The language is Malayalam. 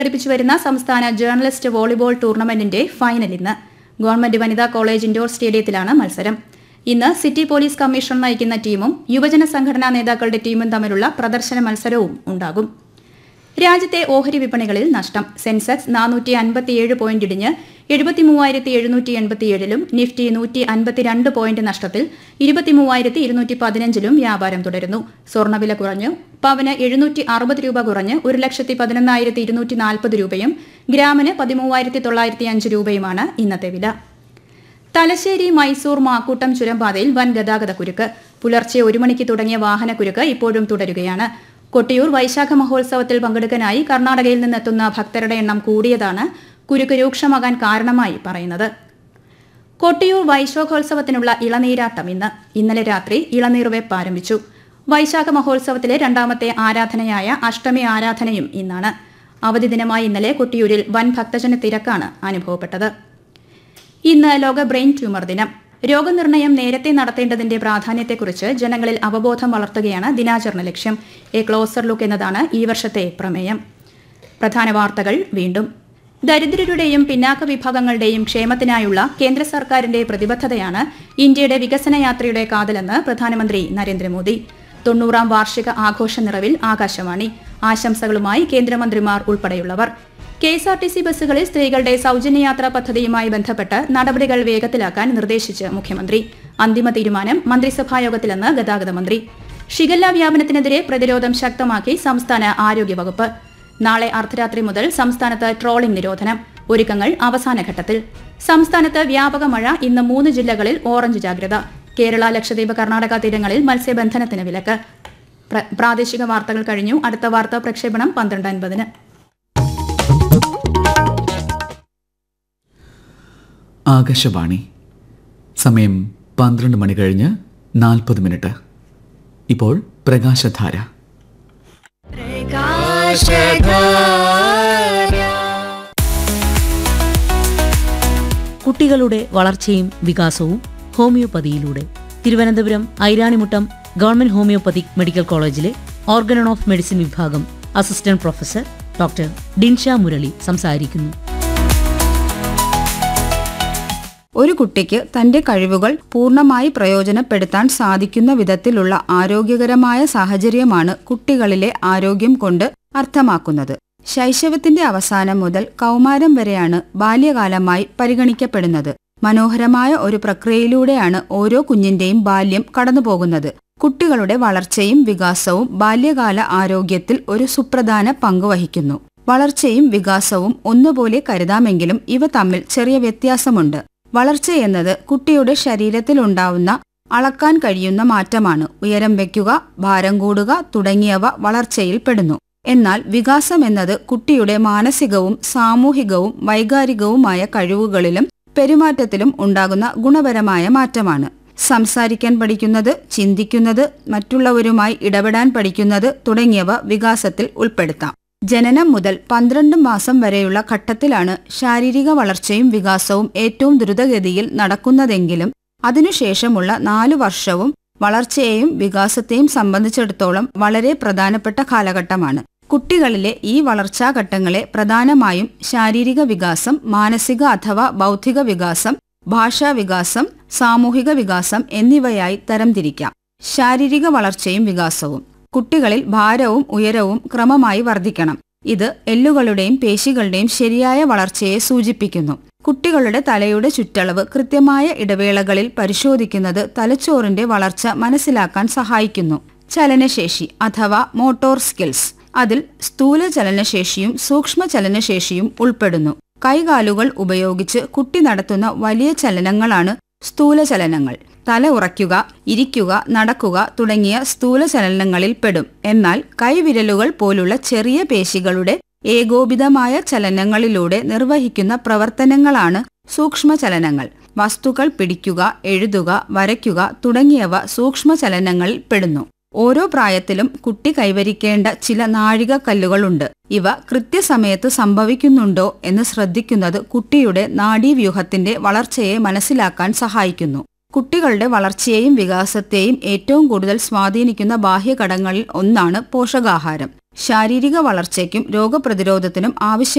സംഘടിപ്പിച്ചു വരുന്ന സംസ്ഥാന ജേർണലിസ്റ്റ് വോളിബോൾ ടൂർണമെന്റിന്റെ ഫൈനൽ ഇന്ന് ഗവൺമെന്റ് വനിതാ കോളേജ് ഇൻഡോർ സ്റ്റേഡിയത്തിലാണ് മത്സരം ഇന്ന് സിറ്റി പോലീസ് കമ്മീഷൻ നയിക്കുന്ന ടീമും യുവജന സംഘടനാ നേതാക്കളുടെ ടീമും തമ്മിലുള്ള പ്രദർശന മത്സരവും ഉണ്ടാകും രാജ്യത്തെ ഓഹരി വിപണികളിൽ നഷ്ടം സെൻസെക്സ് നാനൂറ്റി അൻപത്തിയേഴ് പോയിന്റ് ഇടിഞ്ഞ് എഴുപത്തി മൂവായിരത്തി എഴുന്നൂറ്റി എൺപത്തിയേഴിലും നിഫ്റ്റി നൂറ്റി അൻപത്തിരണ്ട് പോയിന്റ് നഷ്ടത്തിൽ ഇരുപത്തി മൂവായിരത്തി ഇരുന്നൂറ്റി പതിനഞ്ചിലും വ്യാപാരം തുടരുന്നു സ്വർണ്ണവില കുറഞ്ഞു പവന് എഴുന്നൂറ്റി അറുപത് രൂപ കുറഞ്ഞ് ഒരു ലക്ഷത്തി പതിനൊന്നായിരത്തി ഇരുന്നൂറ്റി നാൽപ്പത് രൂപയും ഗ്രാമിന് പതിമൂവായിരത്തി തൊള്ളായിരത്തി അഞ്ച് രൂപയുമാണ് ഇന്നത്തെ വില തലശ്ശേരി മൈസൂർ മാക്കൂട്ടം ചുരംപാതയിൽ വൻ ഗതാഗത കുരുക്ക് പുലർച്ചെ ഒരു മണിക്ക് തുടങ്ങിയ വാഹനക്കുരുക്ക് ഇപ്പോഴും തുടരുകയാണ് കൊട്ടിയൂർ വൈശാഖ മഹോത്സവത്തിൽ പങ്കെടുക്കാനായി കർണാടകയിൽ നിന്നെത്തുന്ന ഭക്തരുടെ എണ്ണം കൂടിയതാണ് കുരുക്ക് രൂക്ഷമാകാൻ കാരണമായി പറയുന്നത് കൊട്ടിയൂർ വൈശാഖോത്സവത്തിനുള്ള ഇളനീരാട്ടം ഇന്ന് ഇന്നലെ രാത്രി ഇളനീർ വെപ്പ് ആരംഭിച്ചു വൈശാഖ മഹോത്സവത്തിലെ രണ്ടാമത്തെ ആരാധനയായ അഷ്ടമി ആരാധനയും ഇന്നാണ് അവധി ദിനമായി ഇന്നലെ കൊട്ടിയൂരിൽ വൻ ഭക്തജന തിരക്കാണ് അനുഭവപ്പെട്ടത് ഇന്ന് ലോക ബ്രെയിൻ ട്യൂമർ ദിനം രോഗനിർണയം നേരത്തെ നടത്തേണ്ടതിന്റെ പ്രാധാന്യത്തെക്കുറിച്ച് ജനങ്ങളിൽ അവബോധം വളർത്തുകയാണ് ദിനാചരണ ലക്ഷ്യം എ ക്ലോസർ ലുക്ക് എന്നതാണ് ഈ വർഷത്തെ പ്രമേയം പ്രധാന വാർത്തകൾ വീണ്ടും ദരിദ്രരുടെയും പിന്നാക്ക വിഭാഗങ്ങളുടെയും ക്ഷേമത്തിനായുള്ള കേന്ദ്ര സർക്കാരിന്റെ പ്രതിബദ്ധതയാണ് ഇന്ത്യയുടെ വികസന യാത്രയുടെ കാതലെന്ന് പ്രധാനമന്ത്രി നരേന്ദ്രമോദി തൊണ്ണൂറാം വാർഷിക ആഘോഷ നിറവിൽ ആകാശവാണി ആശംസകളുമായി കേന്ദ്രമന്ത്രിമാർ ഉൾപ്പെടെയുള്ളവർ K S R T C ബസ്സുകളിൽ സ്ത്രീകളുടെ സൌജന്യയാത്രാ പദ്ധതിയുമായി ബന്ധപ്പെട്ട് നടപടികൾ വേഗത്തിലാക്കാൻ നിർദ്ദേശിച്ച് മുഖ്യമന്ത്രി അന്തിമ തീരുമാനം മന്ത്രിസഭായോഗത്തിലെന്ന് ഗതാഗത മന്ത്രി ഷിഗല്ല വ്യാപനത്തിനെതിരെ പ്രതിരോധം ശക്തമാക്കി സംസ്ഥാന ആരോഗ്യവകുപ്പ് നാളെ അർദ്ധരാത്രി മുതൽ സംസ്ഥാനത്ത് ട്രോളിംഗ് നിരോധനം ഒരുക്കങ്ങൾ അവസാന ഘട്ടത്തിൽ സംസ്ഥാനത്ത് വ്യാപക മഴ ഇന്ന് മൂന്ന് ജില്ലകളിൽ ഓറഞ്ച് ജാഗ്രത കേരള ലക്ഷദ്വീപ് കർണാടക തീരങ്ങളിൽ മത്സ്യബന്ധനത്തിന് വിലക്ക് പ്ര- പ്രാദേശിക വാർത്തകൾ കഴിഞ്ഞു അടുത്ത വാർത്താ പ്രക്ഷേപണം പന്ത്രണ്ട് അൻപതിന് ആകാശവാണി സമയം പന്ത്രണ്ട് മണി കഴിഞ്ഞ് നാൽപ്പത് മിനിറ്റ് ഇപ്പോൾ പ്രകാശധാര കുട്ടികളുടെ വളർച്ചയും വികാസവും ഹോമിയോപ്പതിയിലൂടെ Thiruvananthapuram Airanimuttam government homeopathic medical കോളേജിലെ ഓർഗനൺ ഓഫ് മെഡിസിൻ വിഭാഗം assistant professor doctor Dinsha Murali സംസാരിക്കുന്നു ഒരു കുട്ടിക്ക് തന്റെ കഴിവുകൾ പൂർണ്ണമായി പ്രയോജനപ്പെടുത്താൻ സാധിക്കുന്ന വിധത്തിലുള്ള ആരോഗ്യകരമായ സാഹചര്യമാണ് കുട്ടികളിലെ ആരോഗ്യം കൊണ്ട് അർത്ഥമാക്കുന്നത് ശൈശവത്തിന്റെ അവസാനം മുതൽ കൗമാരം വരെയാണ് ബാല്യകാലമായി പരിഗണിക്കപ്പെടുന്നത് മനോഹരമായ ഒരു പ്രക്രിയയിലൂടെയാണ് ഓരോ കുഞ്ഞിന്റെയും ബാല്യം കടന്നുപോകുന്നത് കുട്ടികളുടെ വളർച്ചയും വികാസവും ബാല്യകാല ആരോഗ്യത്തിൽ ഒരു സുപ്രധാന പങ്ക് വഹിക്കുന്നു വളർച്ചയും വികാസവും ഒന്നുപോലെ കരുതാമെങ്കിലും ഇവ തമ്മിൽ ചെറിയ വ്യത്യാസമുണ്ട് വളർച്ച എന്നത് കുട്ടിയുടെ ശരീരത്തിലുണ്ടാവുന്ന അളക്കാൻ കഴിയുന്ന മാറ്റമാണ് ഉയരം വയ്ക്കുക ഭാരം കൂടുക തുടങ്ങിയവ വളർച്ചയിൽ പെടുന്നു എന്നാൽ വികാസം എന്നത് കുട്ടിയുടെ മാനസികവും സാമൂഹികവും വൈകാരികവുമായ കഴിവുകളിലും പെരുമാറ്റത്തിലും ഉണ്ടാകുന്ന ഗുണപരമായ മാറ്റമാണ് സംസാരിക്കാൻ പഠിക്കുന്നത് ചിന്തിക്കുന്നത് മറ്റുള്ളവരുമായി ഇടപെടാൻ പഠിക്കുന്നത് തുടങ്ങിയവ വികാസത്തിൽ ഉൾപ്പെടുത്താം ജനനം മുതൽ പന്ത്രണ്ട് മാസം വരെയുള്ള ഘട്ടത്തിലാണ് ശാരീരിക വളർച്ചയും വികാസവും ഏറ്റവും ദ്രുതഗതിയിൽ നടക്കുന്നതെങ്കിലും അതിനുശേഷമുള്ള നാലു വർഷവും വളർച്ചയെയും വികാസത്തെയും സംബന്ധിച്ചിടത്തോളം വളരെ പ്രധാനപ്പെട്ട കാലഘട്ടമാണ് കുട്ടികളിലെ ഈ വളർച്ചാഘട്ടങ്ങളെ പ്രധാനമായും ശാരീരിക വികാസം മാനസിക അഥവാ ബൗദ്ധിക വികാസം ഭാഷാ വികാസം സാമൂഹിക വികാസം എന്നിവയായി തരംതിരിക്കാം ശാരീരിക വളർച്ചയും വികാസവും കുട്ടികളിൽ ഭാരവും ഉയരവും ക്രമമായി വർദ്ധിക്കണം ഇത് എല്ലുകളുടെയും പേശികളുടെയും ശരിയായ വളർച്ചയെ സൂചിപ്പിക്കുന്നു കുട്ടികളുടെ തലയുടെ ചുറ്റളവ് കൃത്യമായ ഇടവേളകളിൽ പരിശോധിക്കുന്നത് തലച്ചോറിന്റെ വളർച്ച മനസ്സിലാക്കാൻ സഹായിക്കുന്നു ചലനശേഷി അഥവാ മോട്ടോർ സ്കിൽസ് അതിൽ സ്ഥൂല ചലനശേഷിയും സൂക്ഷ്മ ചലനശേഷിയും ഉൾപ്പെടുന്നു കൈകാലുകൾ ഉപയോഗിച്ച് കുട്ടി നടത്തുന്ന വലിയ ചലനങ്ങളാണ് സ്ഥൂല ചലനങ്ങൾ തല ഉറയ്ക്കുക ഇരിക്കുക നടക്കുക തുടങ്ങിയ സ്ഥൂല ചലനങ്ങളിൽ പെടും എന്നാൽ കൈവിരലുകൾ പോലുള്ള ചെറിയ പേശികളുടെ ഏകോപിതമായ ചലനങ്ങളിലൂടെ നിർവഹിക്കുന്ന പ്രവർത്തനങ്ങളാണ് സൂക്ഷ്മ ചലനങ്ങൾ വസ്തുക്കൾ പിടിക്കുക എഴുതുക വരയ്ക്കുക തുടങ്ങിയവ സൂക്ഷ്മ ചലനങ്ങളിൽ പെടുന്നു ഓരോ പ്രായത്തിലും കുട്ടി കൈവരിക്കേണ്ട ചില നാഴികക്കല്ലുകളുണ്ട് ഇവ കൃത്യസമയത്ത് സംഭവിക്കുന്നുണ്ടോ എന്ന് ശ്രദ്ധിക്കുന്നത് കുട്ടിയുടെ നാഡീവ്യൂഹത്തിന്റെ വളർച്ചയെ മനസ്സിലാക്കാൻ സഹായിക്കുന്നു കുട്ടികളുടെ വളർച്ചയെയും വികാസത്തെയും ഏറ്റവും കൂടുതൽ സ്വാധീനിക്കുന്ന ബാഹ്യഘടകങ്ങളിൽ ഒന്നാണ് പോഷകാഹാരം ശാരീരിക വളർച്ചയ്ക്കും രോഗപ്രതിരോധത്തിനും ആവശ്യമായ